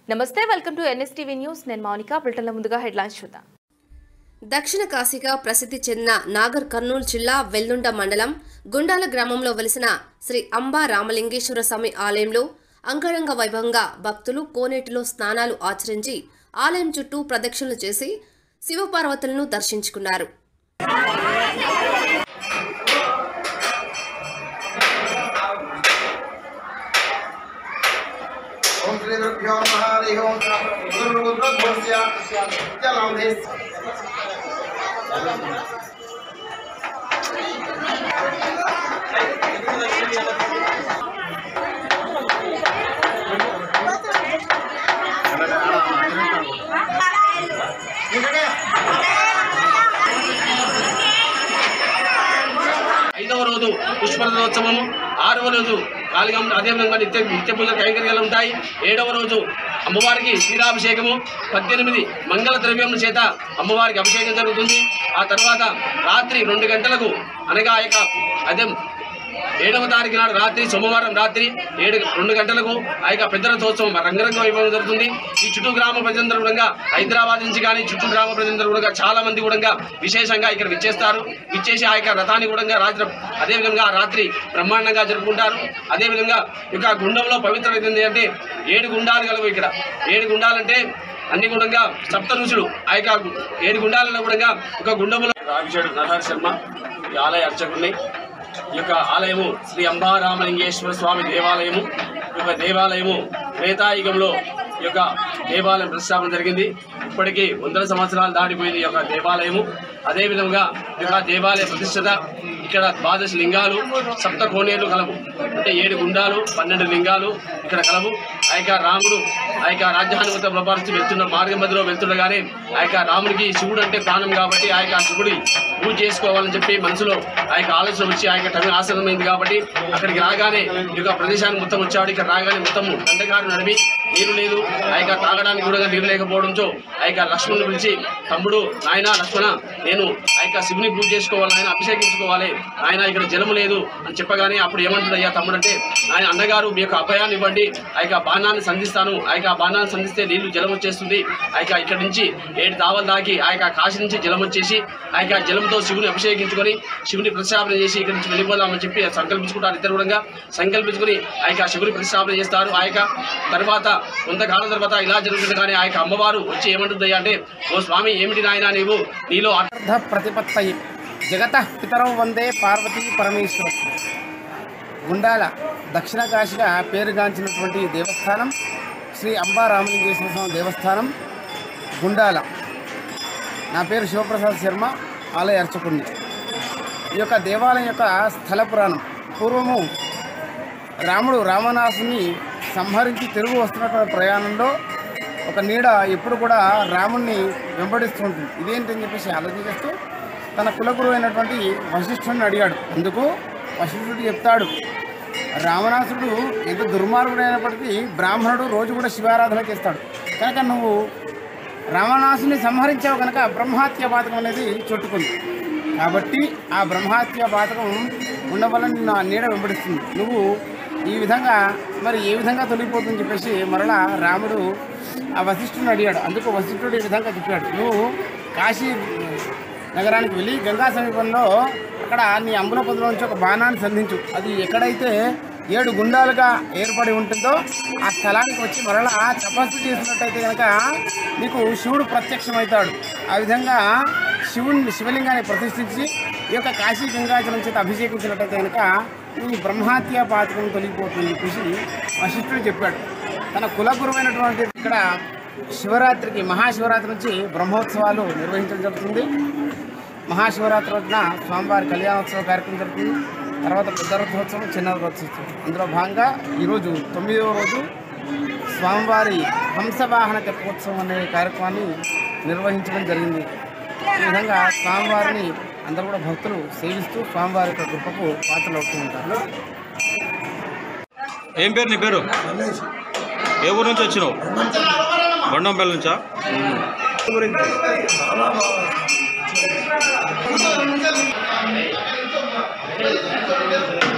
నమస్తే welcome to NSTV news నేను మౌనిక బ్రిటన్లో ముందుగా హెడ్లైన్స్ చూద్దాం దక్షిణ కాశీగా ప్రసిద్ధి చెందిన నాగర్ కర్నూలు జిల్లా వెల్లుండ మండలం గుండాల గ్రామంలో వెలిసిన శ్రీ అంబా రామలింగేశ్వర స్వామి ఆలయంలో అంగరంగ వైభవంగా భక్తులు కోనేటిలో స్నానాలు ఆచరించి ఆలయం చుట్టూ ప్రదక్షిణలు చేసి శివపార్వతులను దర్శించుకున్నారు ఓం శ్రీ గురుభ్యో నమః హరి ఓం గురురుద్రధ్వస్య జలాంధేస్ ఐదవ రోజు పుష్పరథోత్సవము ఆరవ రోజు కాళిగం అదేవిధంగా నిత్య నిత్య పూజ కైంకర్యాలు ఉంటాయి ఏడవ రోజు అమ్మవారికి క్షీరాభిషేకము పద్దెనిమిది మంగళ ద్రవ్యముల చేత అమ్మవారికి అభిషేకం జరుగుతుంది ఆ తర్వాత రాత్రి రెండు గంటలకు అనగా ఆ యొక్క అదే ఏడవ తారీఖు నాడు రాత్రి సోమవారం రాత్రి ఏడు రెండు గంటలకు ఆ యొక్క పెద్ద రథోత్సవం రంగరంగ వైభవం జరుగుతుంది ఈ చుట్టూ గ్రామ ప్రజలందరూ కూడా హైదరాబాద్ నుంచి కానీ చుట్టూ గ్రామ ప్రజలందరూ కూడా చాలా మంది కూడా విశేషంగా ఇక్కడ విచ్చేస్తారు విచ్చేసి ఆ యొక్క రథాన్ని కూడా రాత్రి అదేవిధంగా ఆ రాత్రి బ్రహ్మాండంగా జరుపుకుంటారు అదేవిధంగా ఈ యొక్క గుండంలో పవిత్రత ఏంటి అంటే ఏడు గుండాలు కలవు ఇక్కడ ఏడు గుండాలంటే అన్ని గుండంగా సప్త ఋషులు ఆ యొక్క ఏడు గుండాలలో కూడా ఒక గుండంలో రావిచేడు నరహర్ శర్మ ఈ ఆలయ అర్చకుడిని ఈ యొక్క ఆలయము శ్రీ అంబారామలింగేశ్వర స్వామి దేవాలయము ఈ యొక్క దేవాలయము త్రేతాయుగంలో ఈ యొక్క దేవాలయం ప్రతిష్టాపన జరిగింది ఇప్పటికీ వందల సంవత్సరాలు దాటిపోయింది ఈ యొక్క దేవాలయము అదేవిధంగా ఈ యొక్క దేవాలయ ప్రతిష్టత ఇక్కడ ద్వాదశ లింగాలు సప్త కోనేరు కలవు అంటే ఏడు గుండాలు పన్నెండు లింగాలు ఇక్కడ కలవు ఆ యొక్క రాముడు ఆ యొక్క రాజ్యానుమత ప్రపరిచి వెళ్తున్న మార్గం మధ్యలో వెళ్తుండగానే ఆ యొక్క రాముడికి శివుడు అంటే ప్రాణం కాబట్టి ఆ యొక్క శివుడి పూజ చేసుకోవాలని చెప్పి మనసులో ఆ యొక్క ఆలోచన వచ్చి ఆ యొక్క టైం ఆసనమైంది కాబట్టి అక్కడికి రాగానే ఈ యొక్క ప్రదేశానికి మొత్తం వచ్చాడు ఇక్కడ రాగానే మొత్తం దండగారు నడిపి నీరు లేదు ఆ యొక్క తాగడానికి కూడా నీరు లేకపోవడంతో ఆ యొక్క లక్ష్మణుని పిలిచి తమ్ముడు నాయన లక్ష్మణ నేను ఆ యొక్క శివుని పూజ చేసుకోవాలి ఆయన అభిషేకించుకోవాలి ఆయన ఇక్కడ జలము లేదు అని చెప్పగానే అప్పుడు ఏమంటాడు అయ్యా తమ్ముడు అంటే ఆయన అన్నగారు మీ యొక్క అభయాన్ని ఇవ్వండి ఆ యొక్క బాణాన్ని సంధిస్తాను ఆ యొక్క బాణాన్ని సంధిస్తే నీళ్లు జలం వచ్చేస్తుంది ఆ యొక్క ఇక్కడ నుంచి ఏడు దావలు దాకి ఆ యొక్క కాశీ నుంచి జలం వచ్చేసి ఆ యొక్క జలంతో శివుని అభిషేకించుకొని శివుని ప్రతిష్టాపన చేసి ఇక్కడ నుంచి వెళ్ళిపోదామని చెప్పి సంకల్పించుకుంటారు ఇద్దరు కూడా సంకల్పించుకొని ఆ యొక్క శివుని ప్రతిష్టాపన చేస్తారు ఆ యొక్క తర్వాత కొంతకాలం తర్వాత ఇలా జరుగుతుంది కానీ ఆ యొక్క అమ్మవారు వచ్చి ఏమంటుంది అంటే ఓ స్వామి ఏమిటి నాయన నీవు నీలో అర్థ ప్రతిపత్తయి జగత పితరం వందే పార్వతీ పరమేశ్వరం గుండాల దక్షిణ కాశీగా పేరుగాంచినటువంటి దేవస్థానం శ్రీ అంబా రామలింగేశ్వర స్వామి దేవస్థానం గుండాల నా పేరు శివప్రసాద్ శర్మ ఆలయ అర్చకుడిని ఈ యొక్క దేవాలయం యొక్క స్థల పురాణం పూర్వము రాముడు రామనాసుని సంహరించి తిరుగు వస్తున్నటువంటి ప్రయాణంలో ఒక నీడ ఎప్పుడు కూడా రాముణ్ణి వెంబడిస్తూ ఉంటుంది ఇదేంటని చెప్పేసి ఆలోచన చేస్తూ తన కులగురు అయినటువంటి వశిష్ఠుడిని అడిగాడు అందుకు వశిష్ఠుడు చెప్తాడు రామనాసుడు ఎంత దుర్మార్గుడైనప్పటికీ బ్రాహ్మణుడు రోజు కూడా శివారాధన చేస్తాడు కనుక నువ్వు రామనాసుని సంహరించావు కనుక బ్రహ్మహత్య పాతకం అనేది చుట్టుకుంది కాబట్టి ఆ బ్రహ్మహత్య పాతకం ఉండవల్ల నిన్ను ఆ నీడ వెంబడిస్తుంది నువ్వు ఈ విధంగా మరి ఏ విధంగా తొలగిపోతుందని చెప్పేసి మరలా రాముడు ఆ వశిష్ఠుని అడిగాడు అందుకు వశిష్ఠుడు ఈ విధంగా చెప్పాడు నువ్వు కాశీ నగరానికి వెళ్ళి గంగా సమీపంలో అక్కడ నీ అంబుల పొదలో నుంచి ఒక బాణాన్ని సంధించు అది ఎక్కడైతే ఏడు గుండాలుగా ఏర్పడి ఉంటుందో ఆ స్థలానికి వచ్చి మరలా తపస్సు చేసినట్టయితే కనుక నీకు శివుడు ప్రత్యక్షమవుతాడు ఆ విధంగా శివుని శివలింగాన్ని ప్రతిష్ఠించి ఈ యొక్క కాశీ గంగాజలం చేత అభిషేకించినట్టయితే కనుక నీ బ్రహ్మహత్య పాతకం తొలగిపోతుంది చెప్పేసి వశిష్ఠుడు చెప్పాడు తన కులగురువైనటువంటి ఇక్కడ శివరాత్రికి మహాశివరాత్రి నుంచి బ్రహ్మోత్సవాలు నిర్వహించడం జరుగుతుంది మహాశివరాత్రి రోజున స్వామివారి కళ్యాణోత్సవ కార్యక్రమం జరుగుతుంది తర్వాత పెద్ద రథోత్సవం చిన్న రథోత్సవం అందులో భాగంగా ఈరోజు తొమ్మిదవ రోజు స్వామివారి హంసవాహన తెప్పోత్సవం అనే కార్యక్రమాన్ని నిర్వహించడం జరిగింది ఈ విధంగా స్వామివారిని అందరూ కూడా భక్తులు సేవిస్తూ స్వామివారి యొక్క కృపకు పాత్రలు అవుతూ ఉంటారు ఏం పేరు నీ పేరు ఏ ఊరు నుంచి వచ్చినావు బండంపల్లి నుంచా చాలా బాగా